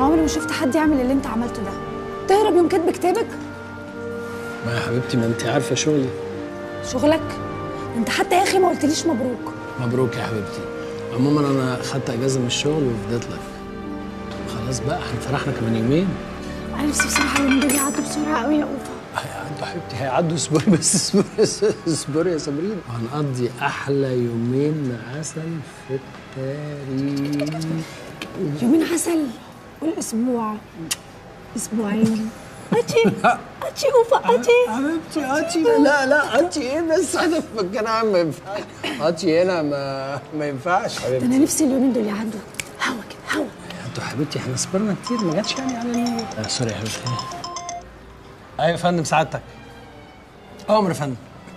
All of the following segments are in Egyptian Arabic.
عمري ما شفت حد يعمل اللي انت عملته ده تهرب يوم كاتب كتابك ما يا حبيبتي ما انت عارفه شغلي شغلك انت حتى يا اخي ما قلتليش مبروك مبروك يا حبيبتي عموما انا خدت اجازه من الشغل وفضيت لك خلاص بقى هنفرحنا كمان يومين انا نفسي بصراحه اليومين دول يعدوا بسرعه قوي يا اوفا هيعدوا حبيبتي هيعدوا اصبري بس اصبري اصبري يا صابرين وهنقضي احلى يومين عسل في التاريخ يومين عسل قول اسبوع اسبوعين اتشي اتشي اوفا اتشي حبيبتي اتشي لا لا اتشي ايه بس احنا في مكان عام ما ينفعش اتشي هنا ما ما ينفعش ده حبيبتي انا نفسي اليومين دول يعدوا هوا كده هوا انتوا حبيبتي احنا صبرنا كتير ما جاتش يعني على ال آه سوري يا حبيبتي ايوه يا فندم سعادتك امر يا فندم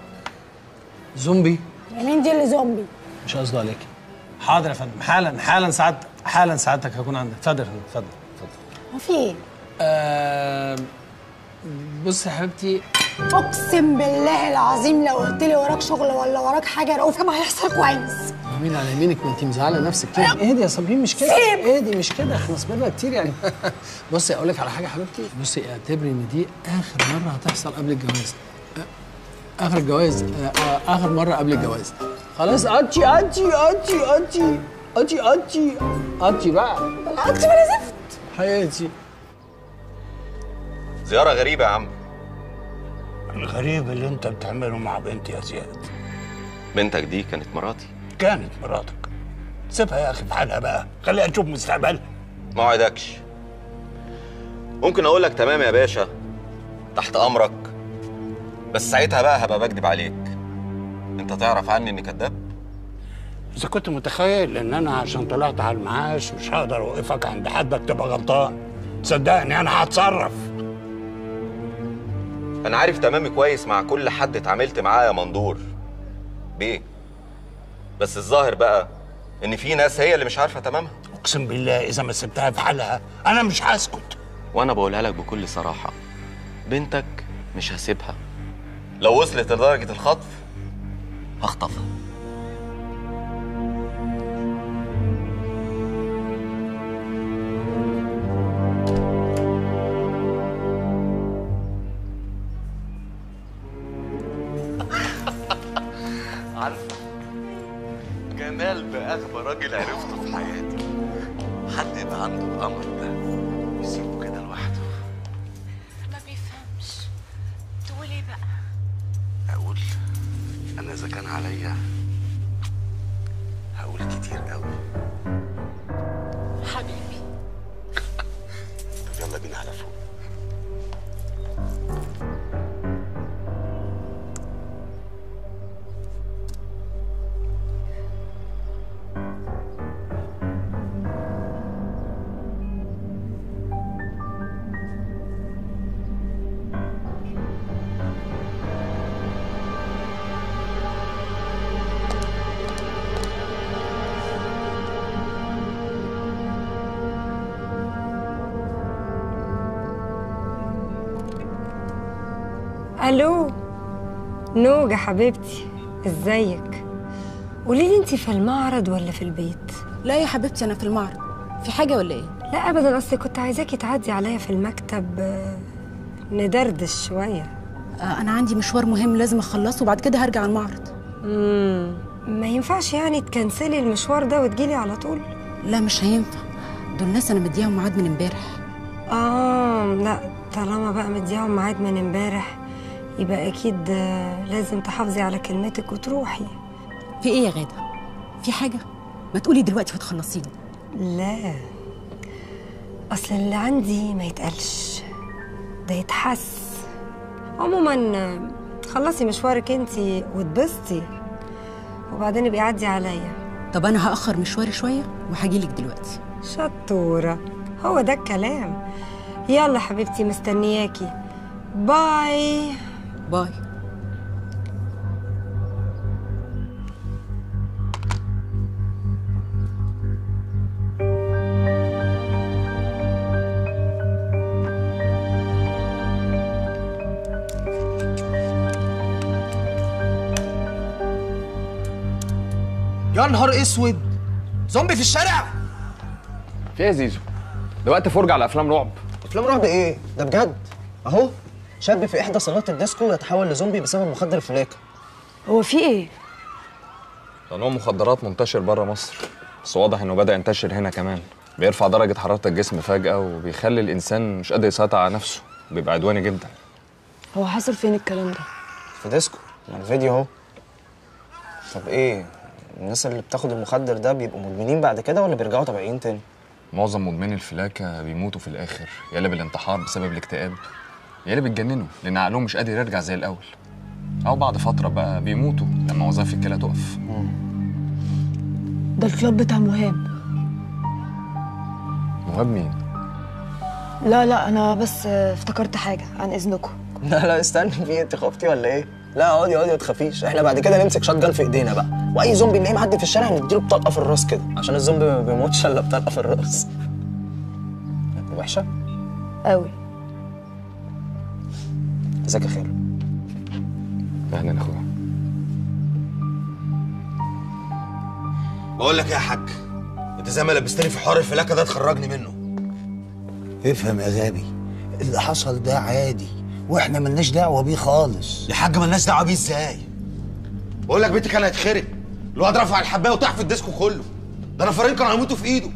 زومبي مين دي اللي زومبي مش قصده عليك حاضر يا فندم حالا حالا سعادتك حالا سعادتك هكون عندك اتفضل يا فندم اتفضل اتفضل هو في ايه آه بص يا حبيبتي اقسم بالله العظيم لو قلت لي وراك شغل ولا وراك حاجه يا اوفا ما هيحصل كويس يمين على يمينك ما انت مزعله نفسك كده اهدي يا صابرين مش كده سيب. اهدي مش كده احنا صبرنا كتير يعني بصي اقول لك على حاجه يا حبيبتي بصي اعتبري ان دي اخر مره هتحصل قبل الجواز آه، اخر الجواز آه، آه، اخر مره قبل الجواز خلاص اتشي اتشي اتشي اتشي اتشي اتشي اتشي بقى اتشي بلا زفت حياتي زيارة غريبة يا عم الغريب اللي انت بتعمله مع بنتي يا زياد بنتك دي كانت مراتي كانت مراتك سيبها يا اخي في حالها بقى خليها تشوف مستقبلها ما وعدكش ممكن اقول لك تمام يا باشا تحت امرك بس ساعتها بقى هبقى بكدب عليك انت تعرف عني اني كذاب اذا كنت متخيل ان انا عشان طلعت على المعاش مش هقدر اوقفك عند حدك تبقى غلطان صدقني انا هتصرف انا عارف تمامي كويس مع كل حد اتعاملت معاه يا مندور بيه بس الظاهر بقى ان في ناس هي اللي مش عارفه تمامها اقسم بالله اذا ما سبتها في حالها انا مش هسكت وانا بقولها لك بكل صراحه بنتك مش هسيبها لو وصلت لدرجه الخطف هخطفها عارفه جمال بأغبى راجل عرفته في حياتي حد يبقى عنده الأمر ده يسيبه كده لوحده ما بيفهمش تقول ايه بقى أقول أنا إذا كان عليا هقول كتير قوي حبيبي طب يلا بينا على فوق الو نوجة حبيبتي ازيك قولي لي انت في المعرض ولا في البيت لا يا حبيبتي انا في المعرض في حاجه ولا ايه لا ابدا اصل كنت عايزاكي تعدي عليا في المكتب آه، ندردش شويه آه انا عندي مشوار مهم لازم اخلصه وبعد كده هرجع المعرض امم ما ينفعش يعني تكنسلي المشوار ده وتجيلي على طول لا مش هينفع دول ناس انا مديهم ميعاد من امبارح اه لا طالما بقى مديهم ميعاد من امبارح يبقى اكيد آه، لازم تحافظي على كلمتك وتروحي في ايه يا غاده في حاجه ما تقولي دلوقتي وتخلصيني لا اصل اللي عندي ما يتقالش ده يتحس عموما آه، خلصي مشوارك انتي واتبسطي وبعدين ابقي عدي عليا طب انا هاخر مشواري شويه وهجيلك دلوقتي شطورة هو ده الكلام يلا حبيبتي مستنياكي باي باي يا نهار اسود زومبي في الشارع في ايه يا زيزو؟ ده وقت فرجه على افلام رعب افلام رعب ايه ده بجد اهو شاب في احدى صالات الديسكو يتحول لزومبي بسبب مخدر الفلاكه هو في ايه ده نوع مخدرات منتشر بره مصر بس واضح انه بدا ينتشر هنا كمان بيرفع درجه حراره الجسم فجاه وبيخلي الانسان مش قادر يسيطر على نفسه بيبقى عدواني جدا هو حصل فين الكلام ده في ديسكو مع الفيديو اهو طب ايه الناس اللي بتاخد المخدر ده بيبقوا مدمنين بعد كده ولا بيرجعوا طبيعيين تاني معظم مدمني الفلاكه بيموتوا في الاخر يا الا بالانتحار بسبب الاكتئاب يا الا بيتجننوا لان عقلهم مش قادر يرجع زي الاول او بعد فتره بقى بيموتوا لما وظائف الكلى تقف ده الكلاب بتاع مهاب مهاب مين لا لا انا بس آه، افتكرت حاجه عن اذنكم لا لا استني في إيه؟ انت خفتي ولا ايه لا اقعدي اقعدي ما تخافيش احنا بعد كده نمسك شات جان في ايدينا بقى واي زومبي نلاقيه معدي في الشارع نديله بطلقه في الراس كده عشان الزومبي ما بيموتش الا بطلقه في الراس وحشه قوي ازيك يا خالد اهلا يا اخويا بقول لك ايه يا حاج انت زي ما لبستني في حوار الفلاكه ده تخرجني منه افهم يا غبي اللي حصل ده عادي واحنا ملناش دعوه بيه خالص يا حاج مالناش دعوه بيه ازاي بقول لك بيتي كان هيتخرب الواد رفع الحبايه وطاح في الديسكو كله ده نفرين كانوا هيموتوا في ايده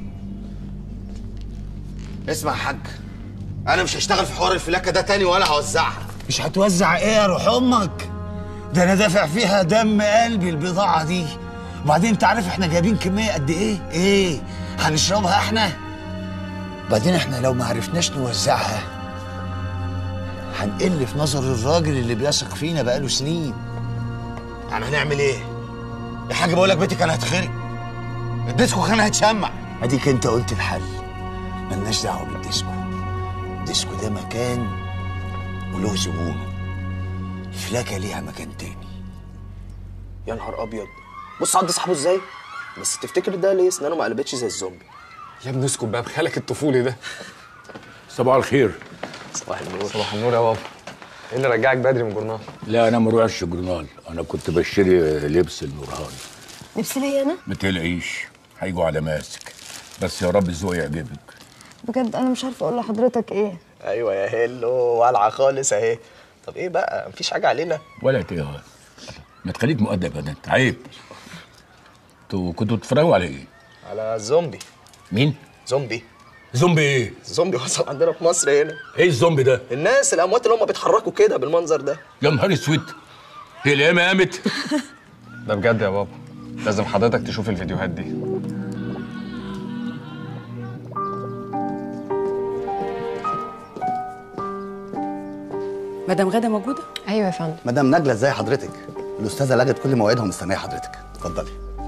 اسمع يا حاج انا مش هشتغل في حوار الفلاكه ده تاني ولا هوزعها مش هتوزع ايه يا روح امك ده انا دافع فيها دم قلبي البضاعه دي وبعدين انت عارف احنا جايبين كميه قد ايه ايه هنشربها احنا بعدين احنا لو ما عرفناش نوزعها هنقل في نظر الراجل اللي بيثق فينا بقاله سنين يعني هنعمل ايه يا حاج بقول لك بيتي كان هيتخرب الديسكو كان هيتشمع اديك انت قلت الحل ملناش دعوه بالديسكو الديسكو ده مكان وله زبونه الفلاكه ليها مكان تاني يا نهار ابيض بص عض صاحبه ازاي بس تفتكر ده ليه اسنانه ما قلبتش زي الزومبي يا ابني اسكت بقى بخيالك الطفولي ده صباح الخير صباح النور صباح النور يا بابا ايه اللي رجعك بدري من الجورنال لا انا ما روحش جورنال انا كنت بشتري لبس النورهان لبس ليا انا ما تقلقيش هيجوا على ماسك بس يا رب الذوق يعجبك بجد انا مش عارفه اقول لحضرتك ايه ايوه يا هيلو والعه خالص اهي طب ايه بقى مفيش حاجه علينا ولا تقهر ما تخليك مؤدب يا بنت عيب انتوا كنتوا بتتفرجوا على ايه؟ على الزومبي مين؟ زومبي زومبي ايه؟ الزومبي وصل عندنا في مصر هنا ايه الزومبي ده؟ الناس الاموات اللي هم بيتحركوا كده بالمنظر ده يا نهار اسود هي القيامه قامت ده بجد يا بابا لازم حضرتك تشوف الفيديوهات دي مدام غاده موجوده ايوه يا فندم مدام نجلة ازاي حضرتك؟ الأستاذة لغت كل مواعيدها ومستنية حضرتك، اتفضلي.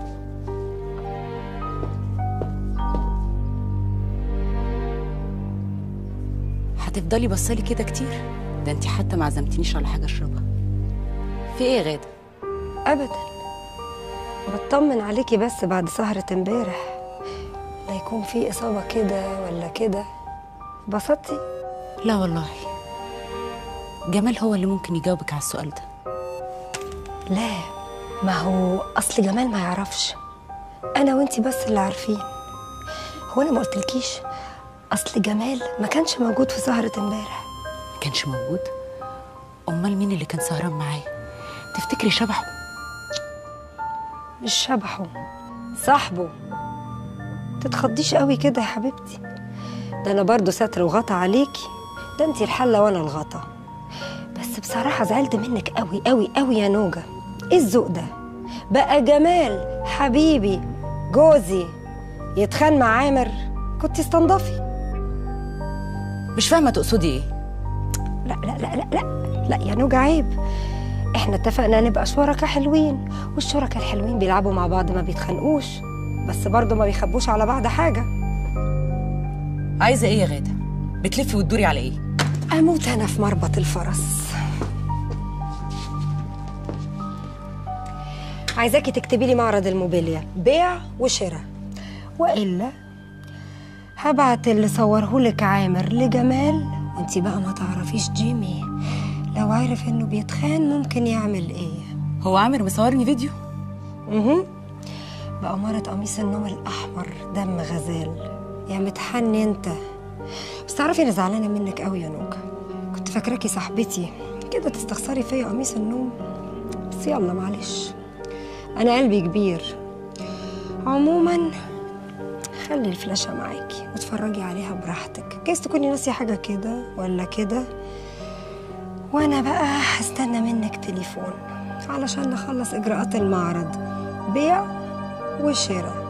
هتفضلي بصالي كده كتير ده انت حتى ما عزمتنيش على حاجه اشربها في ايه يا غاده ابدا بطمن عليكي بس بعد سهرة امبارح لا يكون في اصابة كده ولا كده بسطتي لا والله جمال هو اللي ممكن يجاوبك على السؤال ده لا ما هو اصل جمال ما يعرفش انا وانتي بس اللي عارفين هو انا ما قلتلكيش اصل جمال ما كانش موجود في سهرة امبارح ما كانش موجود امال مين اللي كان سهران معايا تفتكري شبحه مش شبحه صاحبه تتخضيش قوي كده يا حبيبتي ده انا برضو ستر وغطى عليكي ده انتي الحلة وانا الغطا بس بصراحة زعلت منك قوي قوي قوي يا نوجة ايه الذوق ده بقى جمال حبيبي جوزي يتخان مع عامر كنت استنضفي مش فاهمه تقصدي ايه لا لا لا لا لا لا يا نوجة عيب احنا اتفقنا نبقى شركاء حلوين والشركاء الحلوين بيلعبوا مع بعض ما بيتخانقوش بس برضه ما بيخبوش على بعض حاجة عايزه ايه يا غاده بتلفي وتدوري على ايه اموت انا في مربط الفرس عايزاكي تكتبي لي معرض الموبيليا بيع وشراء والا هبعت اللي صورهولك عامر لجمال وانتي بقى ما تعرفيش جيمي لو عرف انه بيتخان ممكن يعمل ايه هو عامر مصورني فيديو اها بأمارة قميص النوم الأحمر دم غزال يا متحني انت تعرفي انا زعلانه منك قوي يا نوجه كنت فاكراكي صاحبتي كده تستخسري فيا قميص النوم بس يلا معلش انا قلبي كبير عموما خلي الفلاشة معاكي واتفرجي عليها براحتك جايز تكوني ناسية حاجة كده ولا كده وانا بقى هستنى منك تليفون علشان نخلص اجراءات المعرض بيع وشراء